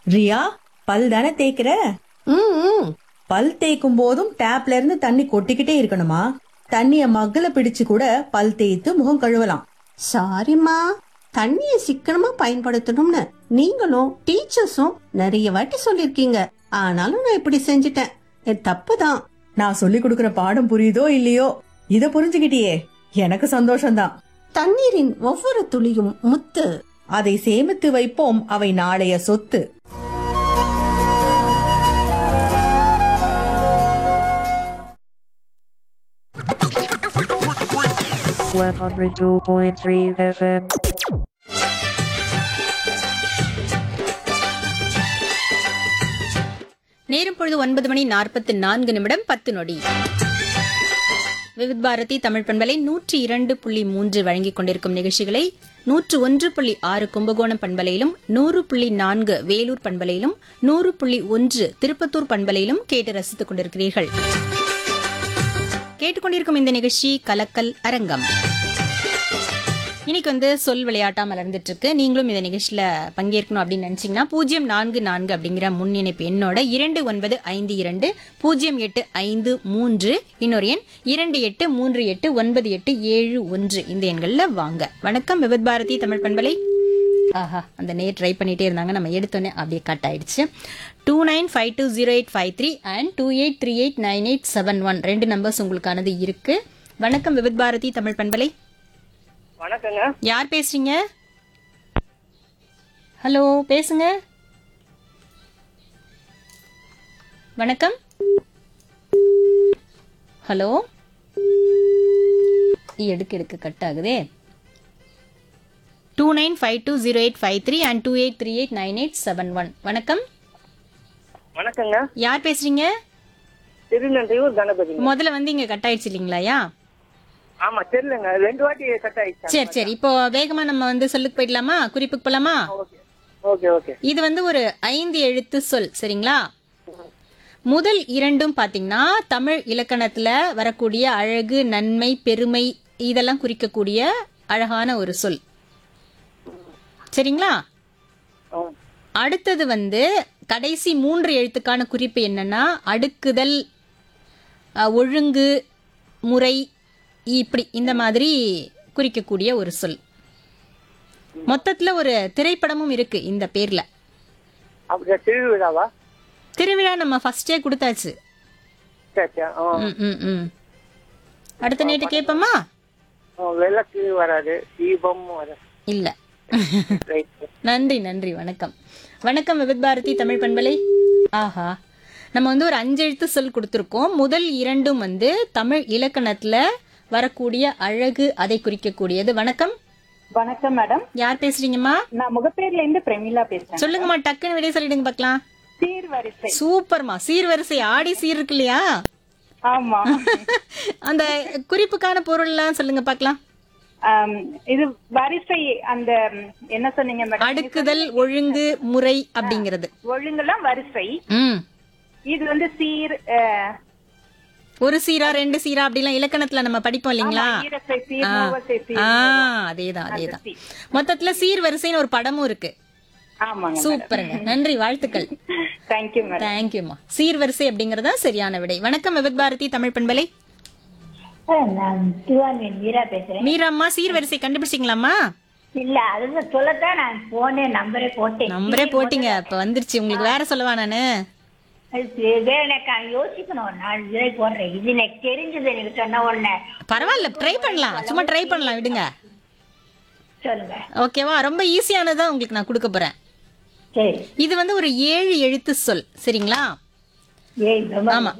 ரியா பல் தானே தேய்க்கிற ம் ம். பல் தேய்க்கும் போதும் டேப்ல இருந்து தண்ணி கொட்டிக்கிட்டே இருக்கணுமா தண்ணிய மக்குல பிடிச்சு கூட பல் தேய்த்து முகம் கழுவலாம் சாரிம்மா தண்ணிய சிக்கனமா பயன்படுத்தணும்னு நீங்களும் டீச்சர்ஸும் நிறைய வாட்டி சொல்லிருக்கீங்க ஆனாலும் நான் இப்படி செஞ்சிட்டேன் என் தப்புதான் நான் சொல்லி கொடுக்கிற பாடம் புரியுதோ இல்லையோ இத புரிஞ்சுக்கிட்டியே எனக்கு சந்தோஷம்தான் தண்ணீரின் ஒவ்வொரு துளியும் முத்து அதை சேமித்து வைப்போம் அவை நாளைய சொத்து One hundred two point three FM. நேரம் பொழுது ஒன்பது மணி நாற்பத்தி நான்கு நிமிடம் பத்து நொடி விவித் பாரதி தமிழ் பண்பலை நூற்றி இரண்டு புள்ளி மூன்று வழங்கிக் கொண்டிருக்கும் நிகழ்ச்சிகளை நூற்று ஒன்று புள்ளி ஆறு கும்பகோணம் பண்பலையிலும் நூறு புள்ளி நான்கு வேலூர் பண்பலையிலும் நூறு புள்ளி ஒன்று திருப்பத்தூர் பண்பலையிலும் கேட்டு ரசித்துக் கொண்டிருக்கிறீர்கள் கேட்டுக்கொண்டிருக்கும் இந்த நிகழ்ச்சி கலக்கல் அரங்கம் இன்னைக்கு வந்து சொல் விளையாட்டா மலர்ந்துட்டு இருக்கு நீங்களும் இந்த நிகழ்ச்சியில பங்கேற்கணும் அப்படின்னு நினைச்சீங்கன்னா பூஜ்ஜியம் நான்கு நான்கு அப்படிங்கிற முன் இணைப்பு எண்ணோட இரண்டு ஒன்பது ஐந்து இரண்டு பூஜ்ஜியம் எட்டு ஐந்து மூன்று இன்னொரு எண் இரண்டு எட்டு மூன்று எட்டு ஒன்பது எட்டு ஏழு ஒன்று இந்த எண்கள்ல வாங்க வணக்கம் விபத் பாரதி தமிழ் பண்பலை ஆஹா அந்த நேர் ட்ரை பண்ணிட்டே இருந்தாங்க நம்ம எடுத்தோன்னே அப்படியே கட் ஆயிடுச்சு two nine five two zero eight five three and two eight three eight nine eight seven one ரெண்டு நம்பர்ஸ் உங்களுக்கானது இருக்கு வணக்கம் விபத் பாரதி தமிழ் பண்பலை வணக்கங்க யார் பேசுறீங்க ஹலோ பேசுங்க வணக்கம் ஹலோ எடுக்கு எடுக்கு கட் ஆகுதே two nine five two zero eight five three and two eight three eight nine eight seven one வணக்கம் வணக்கங்க யார் பேசுறீங்க திருநன்றையூர் கணபதிங்க முதல்ல வந்து இங்க கட் ஆயிடுச்சு இல்லைங்களாயா ஆமா தெரியலங்க ரெண்டு வாட்டி கட் ஆயிடுச்சு சரி சரி இப்போ வேகமா நம்ம வந்து சொல்லுக்கு போயிடலாமா குறிப்புக்கு போலாமா ஓகே ஓகே ஓகே இது வந்து ஒரு ஐந்து எழுத்து சொல் சரிங்களா முதல் இரண்டும் பாத்தீங்கன்னா தமிழ் இலக்கணத்துல வரக்கூடிய அழகு நன்மை பெருமை இதெல்லாம் குறிக்கக்கூடிய அழகான ஒரு சொல் சரிங்களா ஆ. அடுத்தது வந்து கடைசி மூன்று எழுத்துக்கான குறிப்பு என்னன்னா அடுக்குதல் அ, ஒழுங்கு முறை இப்படி இந்த மாதிரி குறிக்கக்கூடிய ஒரு சொல் மொத்தத்துல ஒரு திரைப்படமும் இருக்கு இந்த பேர்ல அப்படியா திருவிழாவா திருவிழா நம்ம ஃபர்ஸ்டே கொடுத்தாச்சு சரி சரி ஆ. ம், ம், ம். அடுத்த நேட்டு கேட்போமா ஆ, விளக்கு வராது தீபம் வராது இல்ல ரைட் நன்றி நன்றி வணக்கம் வணக்கம் விவித் பாரதி தமிழ் பண்பலை ஆஹா நம்ம வந்து ஒரு அஞ்சு எழுத்து சொல் கொடுத்துருக்கோம் முதல் இரண்டும் வந்து தமிழ் இலக்கணத்துல வரக்கூடிய அழகு அதை குறிக்கக்கூடியது வணக்கம் வணக்கம் மேடம் யார் பேசுறீங்கம்மா நான் முகப்பேர்ல இருந்து பிரமிளா பேசுறேன் சொல்லுங்கம்மா டக்குன்னு வெளியே சொல்லிடுங்க பார்க்கலாம் சீர்வரிசை சூப்பர்மா சீர்வரிசை ஆடி சீர் இருக்கு இல்லையா ஆமா அந்த குறிப்புக்கான பொருள்லாம் சொல்லுங்க பார்க்கலாம் ஆம், இது வரிசை அந்த ம், என்ன சொன்னீங்க மேடம் அடுக்குதல் ஒழுங்கு முறை அப்படிங்கிறது ஒழுங்கெல்லாம் வரிசை ம் இது வந்து சீர் அஹ், ஒரு சீரா ரெண்டு சீரா அப்படிலாம் இலக்கணத்துல நம்ம படிப்போம் இல்லைங்களா ஈரசை சீர் ஆ. மூவசை சீர் ஆ, அதேதான் அதேதான் சீர். மொத்தத்துல சீர் வரிசைன்னு ஒரு படமும் இருக்கு ஆமாங்க சூப்பருங்க நன்றி வாழ்த்துக்கள் தேங்க்யூ மேடம் தேங்க்யூமா சீர்வரிசை அப்படிங்கறதா சரியான விடை வணக்கம் விபத் பாரதி தமிழ் பண்பலை நான் திருவான்மையின் மீரா பேசுறேன் மீராம்மா சீர்வரிசை கண்டுபிடிச்சிங்களாமா இல்ல அதுதான் சொல்லத்தான் நான் போனேன் நம்பரே போட்டேன் நம்பரே போட்டீங்க இப்ப வந்துருச்சு உங்களுக்கு வேற சொல்லவா நானு அது வேற எனக்கு யோசிக்கணும் ஒரு நாலு விதை போடுறேன் இது எனக்கு தெரிஞ்சது எனக்கு சொன்ன உடனே பரவாயில்ல ட்ரை பண்ணலாம் சும்மா ட்ரை பண்ணலாம் விடுங்க சொல்லுங்க ஓகேவா ரொம்ப ஈஸியானதா உங்களுக்கு நான் கொடுக்க போறேன் சரி இது வந்து ஒரு ஏழு எழுத்து சொல் சரிங்களா ஏய் ரொம்ப ஆமா